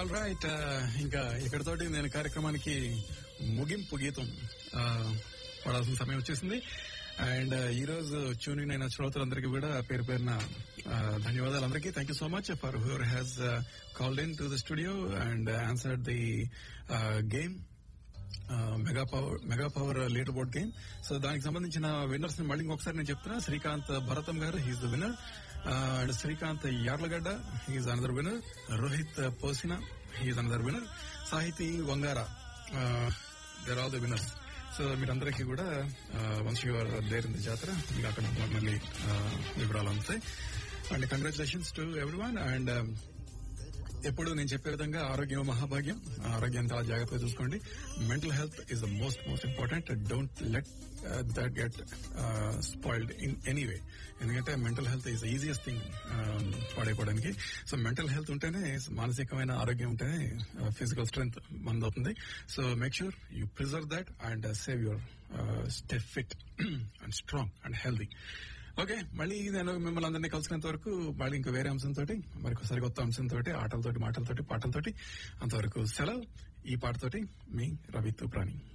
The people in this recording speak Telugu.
ఆల్ రైట్ ఇంకా ఇక్కడతోటి నేను కార్యక్రమానికి ముగింపు గీతం ఆ, పడాల్సిన సమయం వచ్చేసింది అండ్ ఈ రోజు ట్యూనింగ్ అయిన శ్రోతలందరికీ కూడా పేరు పేరున ఆ, ధన్యవాదాలు అందరికీ thank you so much for whoever has called in to the studio and answered the game mega power mega power leader board game so దానికి సంబంధించిన విన్నర్స్ ని మళ్ళీ ఇంకొకసారి నేను చెప్తున్నా Srikanth Bharatam garu he is the winner and Srikanth Yarlagadda he is another winner Rohit Posina he is another winner Sahithi Vangara they're all the winners so మీరందరికీ కూడా once your there in the jathara మీకు అక్కడ మళ్ళీ uh, వివరాలు అందుతాయి and congratulations to everyone and ఎప్పుడు నేను చెప్పే విధంగా ఆరోగ్యం మహాభాగ్యం ఆ ఆరోగ్యం చాలా జాగ్రత్తగా చూసుకోండి mental health is the most most important don't let that get spoiled in any way ఎందుకంటే mental health is easiest thing పడైపోవడానికి సో మెంటల్ హెల్త్ ఉంటేనే మానసికమైన ఆరోగ్యం ఉంటేనే ఫిజికల్ స్ట్రెంగ్త్ మనదవుతుంది so make sure you preserve that and save your stay fit and strong and healthy okay మళ్ళీ నేను మిమ్మల్ని అందరినీ కలిసినంత వరకు మళ్ళీ ఇంకా వేరే అంశంతో మరొకసారి కొత్త అంశంతో ఆటలతోటి మాటలతోటి పాటలతోటి అంతవరకు సెలవు ఈ పాటతోటి మీ రవి తుప్రాణి